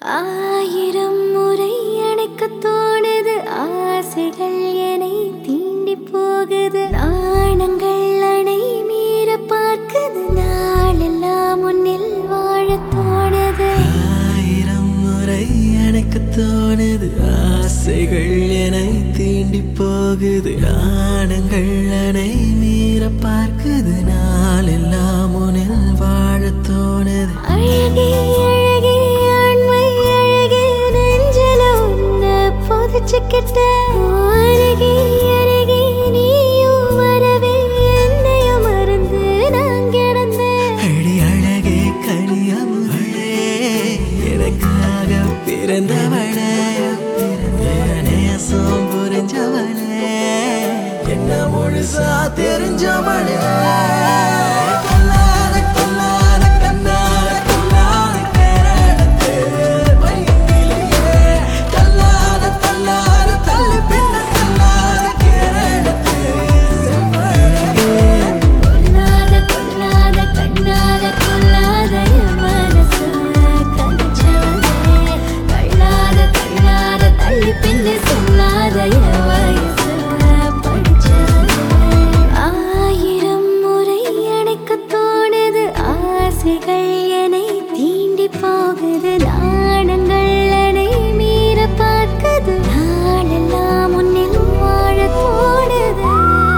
ஆயிரம் முறை அணைக்க தோணுது ஆசைகள் என்னை தீண்டி போகுது நாணங்கள் அணை மீற பார்க்குது நாளெல்லாம் முன்னில் வாழ தோணுது ஆயிரம் முறை எனக்கு தோணுது ஆசைகள் என்னை தீண்டி போகுது ஆனங்கள் அணை மீற பார்க்குது நாளெல்லாம் உனில் வாழ தோணுது அழகே அழகே ஆண்மை அழகே நெஞ்சல உன்னை புதைச்சுக்கிட்ட அருகே அருகே நீயும் வரவே என்னையும் மறந்து நான் கிடந்தேன் அடி அழகே கனியமுதே எனக்காக பிறந்தவளே என் நேசம் புரிஞ்சவளே என்ன முழுசா தெரிஞ்சவளே கல்லாத கல்லாத கண்ணால கல்லாத கேரளத்தே பைங்கிலேயே கல்லாத கல்லாத தள்ளி பின்ன கல்லாத கேரளத்தே செம்மழகே கொல்லாத கொல்லாத கண்ணால கொல்லாத என் மனச கனிச்சவனே தள்ளாத தள்ளாத தள்ளி பின்னு சொல்லாத என் வயச படிச்சவனே ஆயிரம் முறை அணைக்க தோணுது ஆசைகள் என்னை தீண்டி போகுது நாணங்கள் என்னை மீற பார்க்குது நாளெல்லாம் முன்னில் வாழ தோணுது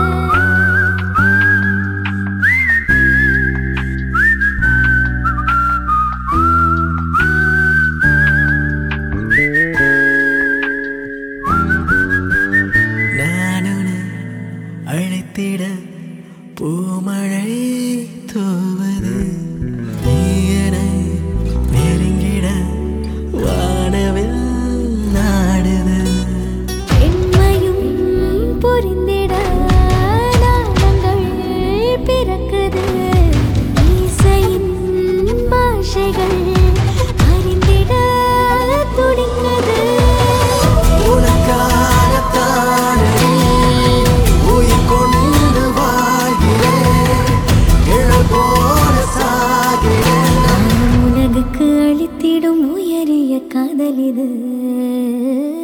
நான் உன்னை அழைத்திட பூமழை தூவது நீ என்னை நெருங்கிட வானவில் நாடுது பெண்மையும் புரிந்திட நாணங்கள் பிறக்குது இசையின் பாஷைகள் அறிந்திட துடிக்குது உனக்காகத்தானே உயிர் கொண்டு வாழ்கிறேன் இழல் போல சாகிறேன் உலகுக்கு அளித்திடும் உயரிய காதல் இது